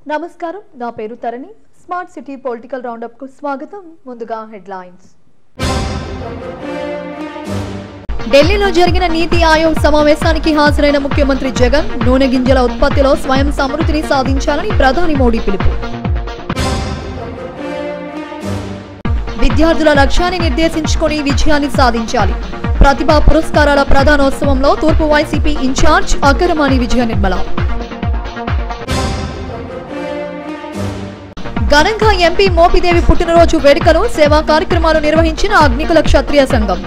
నమస్కారం నా పేరు Tharani smart city political roundup కు స్వాగతం ముందుగా హెడ్లైన్స్ ఢిల్లీలో జరిగిన నీతి ఆయోగ్ సమావేశానికి హాజరైన ముఖ్యమంత్రి జగన్ నూనె గింజల ఉత్పత్తిలో స్వయం సమృద్ధిని సాధించాలని ప్రధాని మోడీ పిలుపు విద్యార్థుల లక్ష్యాన్ని నిర్దేశించుకొని విజయాన్ని సాధించాలి ప్రతిభా పురస్కారాల ప్రధానోత్సవంలో తూర్పు వైసీపీ ఇన్ఛార్జ్ అక్కరమాణి విజయ నిర్మల ఘనంగా ఎంపీ మోపిదేవి పుట్టినరోజు వేడుకలు సేవా కార్యక్రమాలు నిర్వహించిన అగ్నికుల క్షత్రియ సంఘం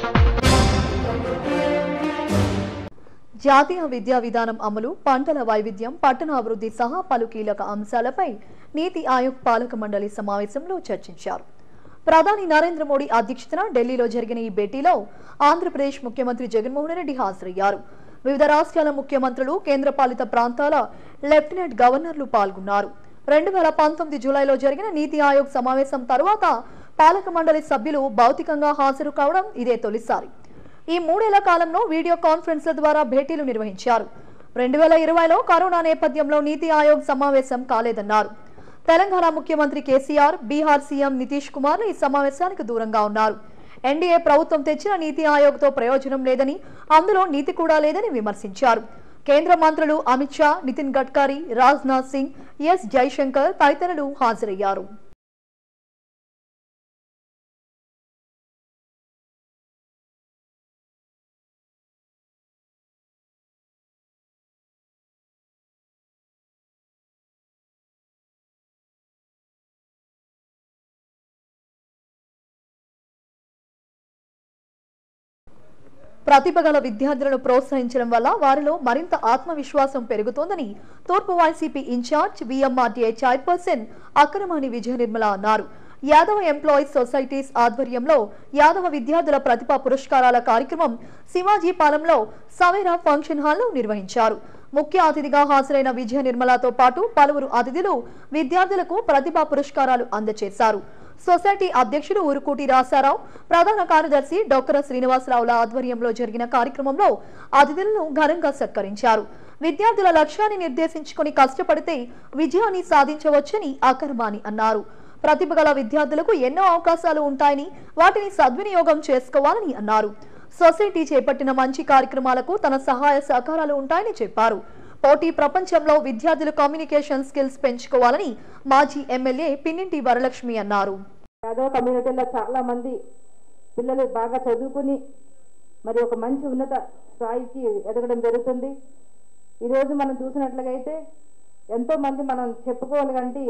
జాతీయ విద్యా విధానం అమలు పంటల వైవిధ్యం పట్టణ అభివృద్ధి సహా పలు కీలక అంశాలపై నీతి ఆయోగ్ పాలక మండలి సమావేశంలో చర్చించారు ప్రధాని నరేంద్ర మోడీ అధ్యక్షతన ఢిల్లీలో జరిగిన ఈ భేటీలో ఆంధ్రప్రదేశ్ ముఖ్యమంత్రి జగన్మోహన్ రెడ్డి హాజరయ్యారు వివిధ రాష్ట్రాల ముఖ్యమంత్రులు కేంద్రపాలిత ప్రాంతాల లెఫ్టినెంట్ గవర్నర్లు పాల్గొన్నారు రెండు వేల పంతొమ్మిది జూలైలో జరిగిన నీతి ఆయోగ్ సమావేశం తర్వాత పాలక మండలి సభ్యులు భౌతికంగా హాజరు కావడం ఇదే తొలిసారి ఈ మూడేళ్ల కాలంలో వీడియో కాన్ఫరెన్స్ల ద్వారా భేటీలు నిర్వహించారు రెండు వేల ఇరవైలో కరోనా నేపథ్యంలో నీతి ఆయోగ్ సమావేశం కాలేదన్నారు తెలంగాణ ముఖ్యమంత్రి కేసీఆర్ బీహార్ సీఎం నితీష్ కుమార్ ఈ సమావేశానికి దూరంగా ఉన్నారు ఎన్డీఏ ప్రభుత్వం తెచ్చిన నీతి ఆయోగ్తో ప్రయోజనం లేదని అందులో నీతి కూడా లేదని విమర్శించారు కేంద్ర మంత్రులు అమిత్ షా నితిన్ గడ్కరీ రాజ్నాథ్ సింగ్ ఎస్ జైశంకర్ తదితరులు హాజరయ్యారు ప్రతిభ గల విద్యార్థులను ప్రోత్సహించడం వల్ల వారిలో మరింత ఆత్మవిశ్వాసం పెరుగుతోందని తూర్పు YCP incharge VMRTI chairperson Akramani Vijaya Nirmala అన్నారు యాదవ ఎంప్లాయీస్ సొసైటీస్ ఆధ్వర్యంలో యాదవ విద్యార్థుల ప్రతిభా పురస్కారాల కార్యక్రమం శివాజీపాలెంలో సవేరా ఫంక్షన్ హాల్లో నిర్వహించారు ముఖ్య అతిథిగా హాజరైన విజయ నిర్మలతో పాటు పలువురు అతిథులు విద్యార్థులకు ప్రతిభా పురస్కారాలు అందజేశారు సొసైటీ అధ్యక్షుడు ఊరుకోటి రాసారావు ప్రధాన కార్యదర్శి డొక్కర శ్రీనివాసరావుల ఆధ్వర్యంలో జరిగిన కార్యక్రమంలో అతిథులను ఘనంగా సత్కరించారు విద్యార్థుల లక్ష్యాన్ని నిర్దేశించుకుని కష్టపడితే విజయాన్ని సాధించవచ్చని అకర్మాని అన్నారు ప్రతిభ గల విద్యార్థులకు ఎన్నో అవకాశాలు ఉంటాయని వాటిని సద్వినియోగం చేసుకోవాలని అన్నారు సొసైటీ చేపట్టిన మంచి కార్యక్రమాలకు తన సహాయ సహకారాలు ఉంటాయని చెప్పారు పోటీ ప్రపంచంలో విద్యార్థులు కమ్యూనికేషన్ స్కిల్స్ పెంచుకోవాలని మాజీ ఎమ్మెల్యే పిన్నింటి వరలక్ష్మి అన్నారు యాదవ కమ్యూనిటీలో చాలా మంది పిల్లలు బాగా చదువుకుని మరి ఒక మంచి ఉన్నత స్థాయికి ఎదగడం జరుగుతుంది ఈరోజు మనం చూసినట్లుగా అయితే ఎంతో మంది మనం చెప్పుకోగలిగంటే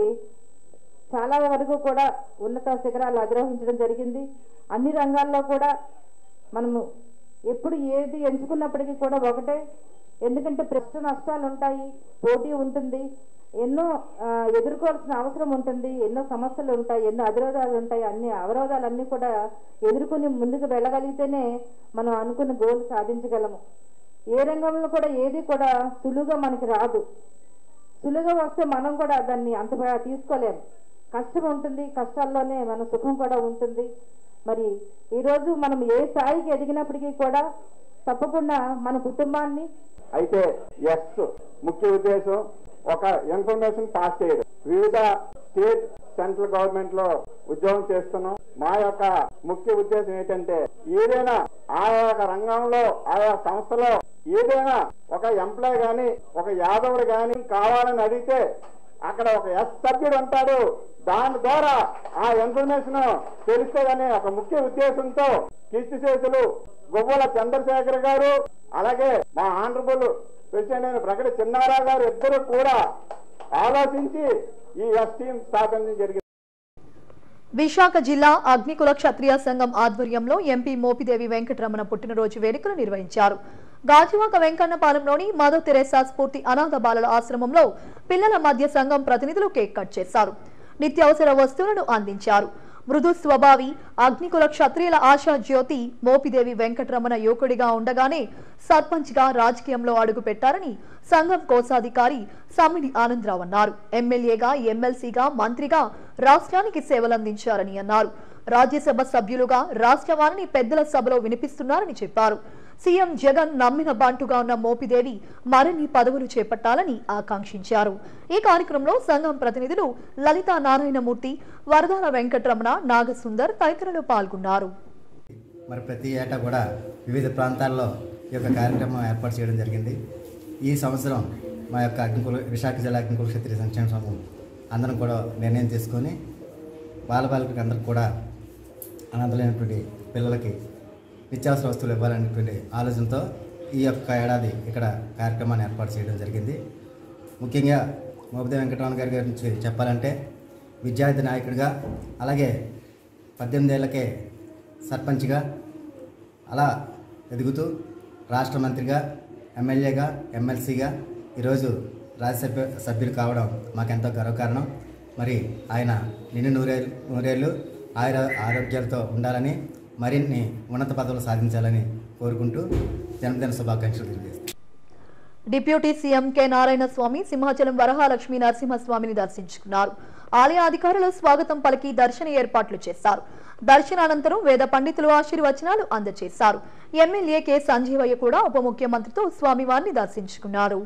చాలా వరకు కూడా ఉన్నత శిఖరాలు అధిరోహించడం జరిగింది అన్ని రంగాల్లో కూడా మనము ఎప్పుడు ఏది ఎంచుకున్నప్పటికీ కూడా ఒకటే ఎందుకంటే ప్రస్తుత నష్టాలు ఉంటాయి పోటీ ఉంటుంది ఎన్నో ఆ, ఎదుర్కోవాల్సిన అవసరం ఉంటుంది ఎన్నో సమస్యలు ఉంటాయి ఎన్నో అధిరోధాలు ఉంటాయి అన్ని అవరోధాలన్నీ కూడా ఎదుర్కొని ముందుకు వెళ్ళగలిగితేనే మనం అనుకున్న గోల్ సాధించగలము ఏ రంగంలో కూడా ఏది కూడా సులువుగా మనకి రాదు సులువుగా వస్తే మనం కూడా దాన్ని అంత బాగా తీసుకోలేము కష్టం ఉంటుంది కష్టాల్లోనే మన సుఖం కూడా ఉంటుంది మరి ఈరోజు మనం ఏ స్థాయికి ఎదిగినప్పటికీ కూడా తప్పకుండా మన కుటుంబాన్ని అయితే ఎస్ ముఖ్య ఉద్దేశం ఒక ఇన్ఫర్మేషన్ పాస్ చేయడం వివిధ స్టేట్ సెంట్రల్ గవర్నమెంట్ లో ఉద్యోగం చేస్తున్నాం మా యొక్క ముఖ్య ఉద్దేశం ఏంటంటే ఏదైనా ఆయా యొక్క రంగంలో ఆయా సంస్థలో ఏదైనా ఒక ఎంప్లాయ్ గాని ఒక యాదవుడు గాని కావాలని అడిగితే అక్కడ ఒక ఎస్ సభ్యుడు ఉంటాడు దాని ద్వారా ఆ ఇన్ఫర్మేషన్ తెలుస్తుందనే ఒక ముఖ్య ఉద్దేశంతో కీర్తిశేషులు గువ్వల చంద్రశేఖర్ గారు అలాగే మా ఆనరబుల్ ప్రెసిడెంట్ అయిన ప్రకటి చిన్నారావు గారు ఇద్దరు కూడా ఆలోచించి ఈ ఎస్ టీం స్థాపించడం జరిగింది విశాఖ జిల్లా అగ్నికుల క్షత్రియ సంఘం ఆధ్వర్యంలో ఎంపీ మోపిదేవి వెంకటరమణ పుట్టినరోజు వేడుకలు నిర్వహించారు గాజువాక వెంకన్నపాలెంలోని మదర్ తెరేసా స్ఫూర్తి అనాథ బాలల ఆశ్రమంలో పిల్లల మధ్య సంఘం ప్రతినిధులు కేక్ కట్ చేశారు నిత్యావసర వస్తువులను అందించారు మృదు స్వభావి అగ్నికుల క్షత్రియుల ఆశా జ్యోతి మోపిదేవి వెంకటరమణ యువకుడిగా ఉండగానే సర్పంచ్ గా రాజకీయంలో అడుగు పెట్టారని సంఘం కోశాధికారి సమ్మిడి ఆనందరావు అన్నారు ఎమ్మెల్యేగా ఎమ్మెల్సీగా మంత్రిగా రాష్ట్రానికి సేవలందించారని అన్నారు రాజ్యసభ సభ్యులుగా రాష్ట్ర వారిని పెద్దల సభలో వినిపిస్తున్నారని చెప్పారు సీఎం జగన్ నమ్మిన బంటుగా ఉన్న మోపిదేవి మరిన్ని పదవులు చేపట్టాలని ఆకాంక్షించారు ఈ కార్యక్రమంలో సంఘం ప్రతినిధులు లలితా నారాయణమూర్తి వరదాల వెంకటరమణ నాగసుందర్ తదితరులు పాల్గొన్నారు మరి ప్రతి ఏటా కూడా వివిధ ప్రాంతాల్లో ఈ యొక్క కార్యక్రమం ఏర్పాటు చేయడం జరిగింది ఈ సంవత్సరం మా యొక్క అగ్నికుల విశాఖ జిల్లా అగ్నికుల క్షత్రియ సంక్షేమ సంఘం అందరం కూడా నిర్ణయం తీసుకొని బాలబాలికలకు అందరికి కూడా అనాథలైనటువంటి పిల్లలకి నిత్యావసర వస్తువులు ఇవ్వాలనేటువంటి ఆలోచనతో ఈ యొక్క ఏడాది ఇక్కడ కార్యక్రమాన్ని ఏర్పాటు చేయడం జరిగింది ముఖ్యంగా మోపదే వెంకటరమణ గారి గురించి చెప్పాలంటే విద్యార్థి నాయకుడిగా అలాగే పద్దెనిమిది ఏళ్ళకే సర్పంచ్గా అలా ఎదుగుతూ రాష్ట్ర మంత్రిగా ఎమ్మెల్యేగా ఎమ్మెల్సీగా ఈరోజు రాజ్యసభ సభ్యులు కావడం మాకెంతో గర్వకారణం మరి ఆయన నిన్ను నూరేళ్ళు నూరేళ్ళు ఆయుర ఆరోగ్యాలతో ఉండాలని మరిన్ని ఉన్నత పదవులు సాధించాలని కోరుకుంటూ జన్మదిన శుభాకాంక్షలు తెలియజేస్తాను deputy CM K Narayana Swamy Simhachalam Varahalakshmi నరసింహస్వామిని దర్శించుకున్నారు ఆలయ అధికారులు స్వాగతం పలికి దర్శన ఏర్పాట్లు చేశారు దర్శనానంతరం వేద పండితులు ఆశీర్వచనాలు అందజేశారు ఎమ్మెల్యే కె సంజీవయ్య కూడా ఉప ముఖ్యమంత్రితో స్వామివారిని దర్శించుకున్నారు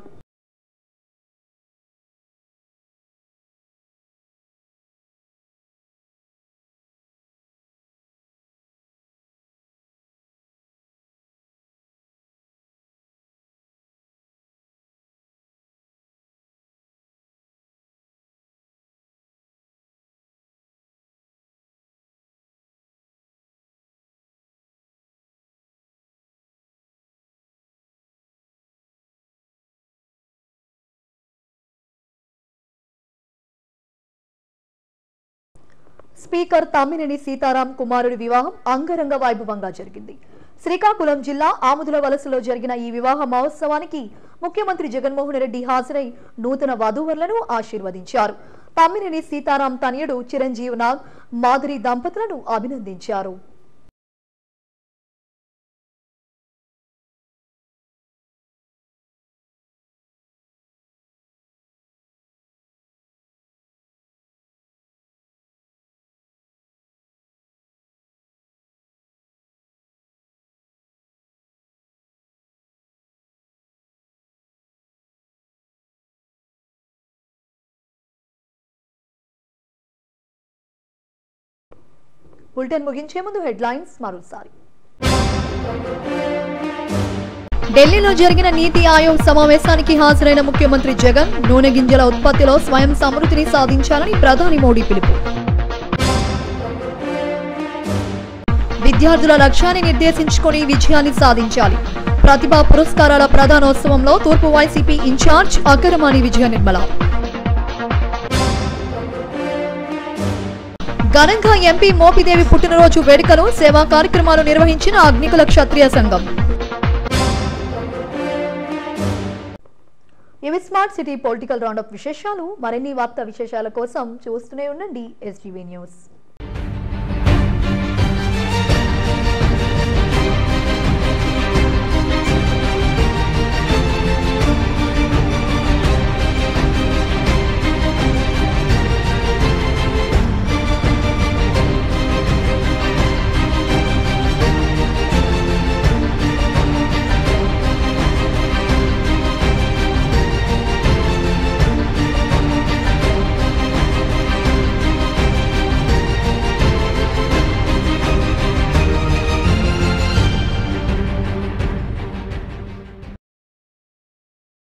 స్పీకర్ తమ్మినేని సీతారాం కుమారుడి వివాహం అంగరంగ వైభవంగా జరిగింది శ్రీకాకుళం జిల్లా ఆముదుల వలసలో జరిగిన ఈ వివాహ మహోత్సవానికి ముఖ్యమంత్రి జగన్మోహన్ రెడ్డి హాజరై నూతన వధూవరులను ఆశీర్వదించారు తమ్మినేని సీతారాం తనయుడు చిరంజీవి నాగ్ మాధురి దంపతులను అభినందించారు బులెటిన్ ముగించే ముందు హెడ్లైన్స్ మరోసారి ఢిల్లీలో జరిగిన నీతి ఆయోగ్ సమావేశానికి హాజరైన ముఖ్యమంత్రి జగన్ నూనె గింజల ఉత్పత్తిలో స్వయం సమృద్ధిని సాధించాలని ప్రధాని మోడీ పిలుపు విద్యార్థుల లక్ష్యాన్ని నిర్దేశించుకొని విజయాన్ని సాధించాలి ప్రతిభా పురస్కారాల ప్రధానోత్సవంలో తూర్పు వైసీపీ ఇన్ఛార్జ్ అకరమాని విజయ నిర్మల ఘనంగా ఎంపీ మోపిదేవి పుట్టినరోజు వేడుకలు సేవా కార్యక్రమాలు నిర్వహించిన అగ్నికుల క్షత్రియ సంఘం ఇవి స్మార్ట్ సిటీ పొలిటికల్ రౌండప్ విశేషాలు మరిన్ని వార్తా విశేషాల కోసం చూస్తూనే ఉండండి ఎస్టీవీ న్యూస్